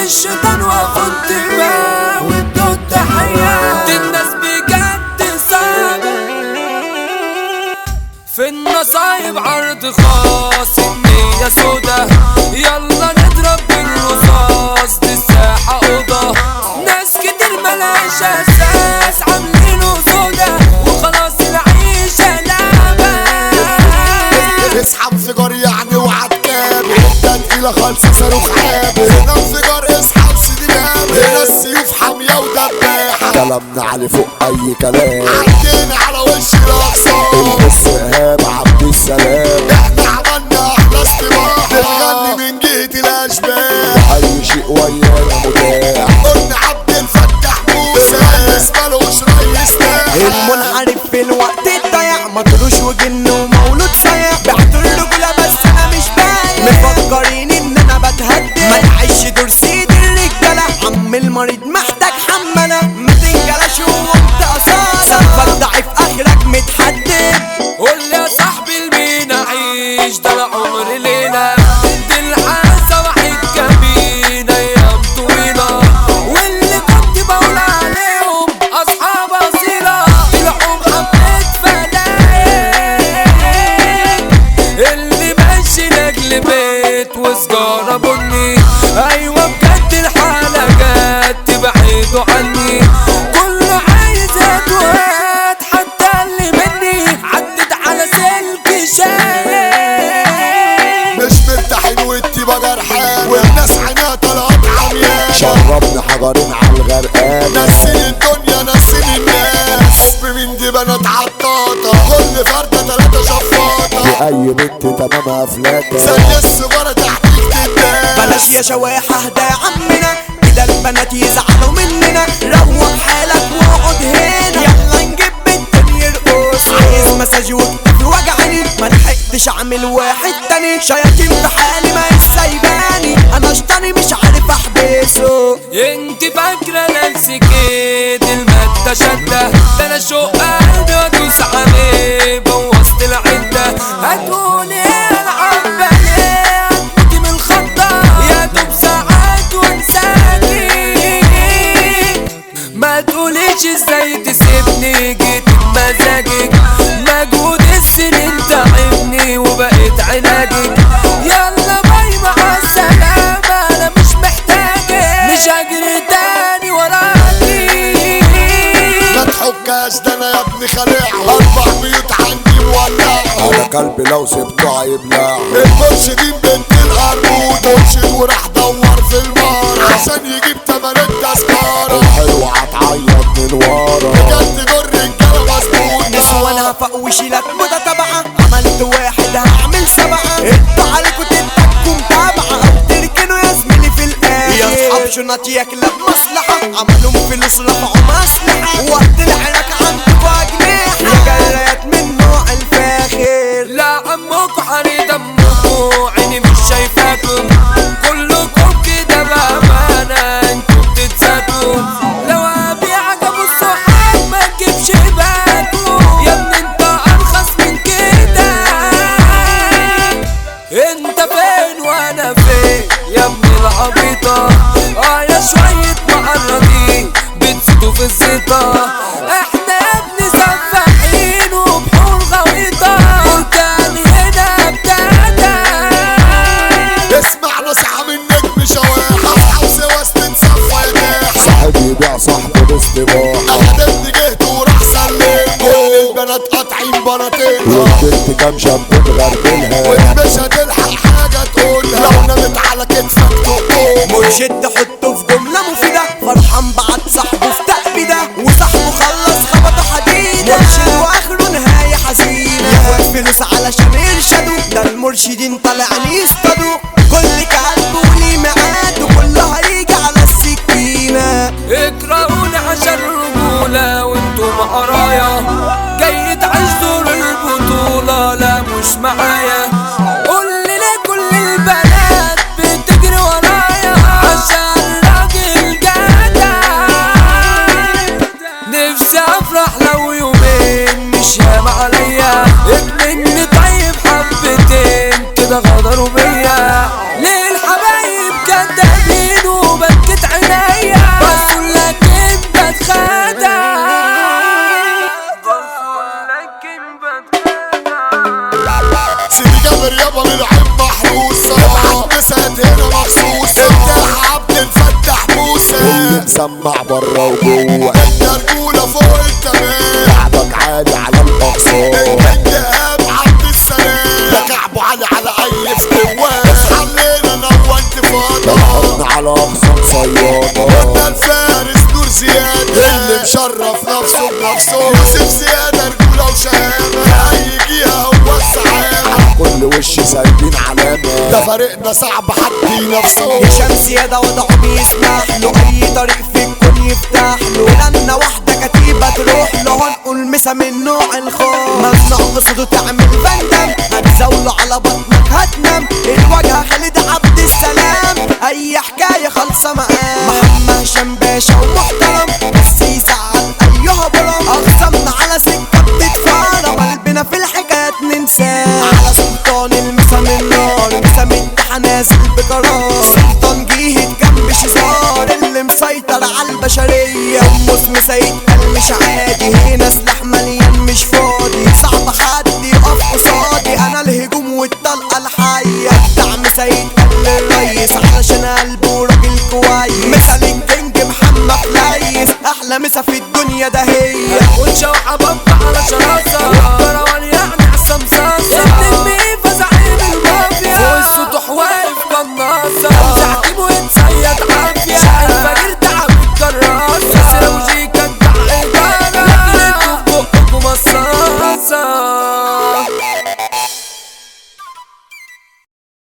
الشيطان واخد دماغ وادوا التحية دي الناس بجد صعبة في النصايب عرض خاص النية سودا يلا نضرب بالرصاص دي الساحة أوضة ناس كتير ملاش أساس عاملينه سودا وخلاص العيشة لعبة اسحب سيجار يعني وعكاب انت تقيلة خالص صاروخ عاب هنا انفجار اسحب سيدي باب هنا السيوف حامية ودباحة كلامنا علي فوق اي كلام عدينا على وش الاقصى القص ايهاب عبد السلام احنا عملنا احلى استباحة بنغني من جهة الاشباح اي شيء ويانا متاح قلنا عبد الفتاح موسى ريس ملوش ريس تاني المنحرف في الوقت الضيع مطروش وجن ومولود صيع بعت الرجولة بس انا مش بايع مفكرين ان انا بتهدد ما تعيش دور سيد الرجالة عم المريض محتاج حملة ما تنجلاش وانت اصالة سقفك ضعيف اخرك متحدد قول يا صاحبي المين اعيش ده العمر ليلة دي الحاسة واحد كمين ايام طويلة واللي كنت بقول عليهم اصحاب اصيلة طلعوا حبة فلايق اللي ماشي لاجل بيت وسجارة بني ايوه بجد الحالة جت تبعدوا عني كله عايز هات حتى اللي مني عدت على سلك شاي مش مرتاحين والتيبة جرحان والناس عينها طلعت عميان شربنا حجرين على الغرقان نسين الدنيا نسين الناس حب من دي بنات عطاطة كل فردة تلاتة شفاطة دي أي بنت تمامها فلاتة زي السجارة تحت الكتاب بلاش يا شواحة اهدى يا عمنا كده البنات يزعلوا مننا روق حالك واقعد هنا يلا نجيب بنت يرقص عايز مساج وكتفي وجعني ما لحقتش اعمل واحد تاني شياطين في حالي ما سايباني انا شطاني مش عارف احبسه انت فاكرة نفسك ايه دي المادة شدة ده انا شوق قلبي وادوس عليه بوظت العدة هتقولي ايه العب باليه هتموتي من الخضة يا دوب ساعات وانساكي ما تقوليش ازاي تسيبني جيت بمزاجك مجهود السنين تعبني وبقيت علاجك يلا باي مع السلامة انا مش محتاجك مش هجري تاني وراكي ما تحكاش ده أنا يا ابني خليعة أربع بيوت عندي مولعة أنا قلبي لو سبته هيبلع المرشدين بنت القرموط مرشد وراح دور في المار عشان يجيب تمن التذكرة الحلوة هتعيط من ورا بجد دور رجالة مظبوطة نسوان هفق وشيلك متتابعة عملت واحد هعمل سبعة انتوا عليكوا تنتكوا متابعة او تركنوا يا زميلي في الآخر يا اصحاب شنط ياكلها بمصلحة عملوا فلوس رفعوا مسلحة وقت العراك عندكوا اجنحة يا جرايات من نوع الفاخر لا عمكوا حري دمكوا عيني مش شايفاكم كلكم كده بأمانة انتوا بتتسابوا لو ابيعك ابو الصحاب ما تجيبش باكوا يا ابني انت ارخص من كده انت فين وانا فين يا ابني العبيطة اه يا شوية معرضين بتزيدوا في الزيطة احنا يا ابني سفاحين وبحور غويطة بركان هنا ابتدى اسمع نصيحة من نجم شواحة اصحاب سواس تتصفى يباح صاحب يبيع صاحبه باستباحة انا ابن جهد وراح سلم كل البنات قاطعين بناطيلها والبنت كام شاب بتغربلها ومش هتلحق حاجة تقولها لو نامت على كتفك تقوم مرشد تحطه في جملة مفيدة فرحان بعد صاحبه في تأبيدة وصاحبه خلص خبطه حديدة مرشد واخره نهاية حزينة ياخد فلوس علشان يرشدوا ده المرشدين طالعين يصطادوا كل كلب وليه ميعاد وكله هيجي على السكينة اكرهوني عشان رجولة وانتوا معرايا جاي تعيش دور البطولة لا مش معايا قول لي ليه كل البنات بتجري ورايا عشان راجل جدع نفسي افرح لو يومين مش هام عليا اكمني طيب حبتين كده مسمع بره وجوه انت رجولة فوق التمام كعبك عالي على الاقصى الانتقام عبد السلام ده كعبه عالي على اي فتوان حلينا نوى انتفاضة نهرنا على اقصى صيادة وده الفارس نور زيادة اللي مشرف نفسه بنفسه يوسف زيادة رجولة وشهامة اي جهة هو السعامة كل وش سايبين علامة ده فريقنا صعب حد ينافسه هشام زيادة وضعه بيسمح له أي طريق في الكون يفتح له لنا واحدة كتيبة تروح له هنقول مسا من نوع الخوف ممنوع قصده تعمل بندم هتزاوله على بطنك هتنام الواجهة خالد عبد السلام أي حكاية خالصة معاه محمد هشام باشا ومحترم بس يزعل أيها برام أقسمنا على سكة بتتفارى وقلبنا في الحكايات ننساه على سلطان المسا من نار مسا مدح نازل بقرار سلطان جه جنب شزار اللي مسيطر على البشرية مسمى سيد قال مش عادي هنا سلاح مليان مش فاضي صعب حد يقف قصادي انا الهجوم والطلقة الحية دعم سيد قال الريس علشان قلبه راجل كويس مثل الكينج محمد ليس احلى مسا في الدنيا ده هي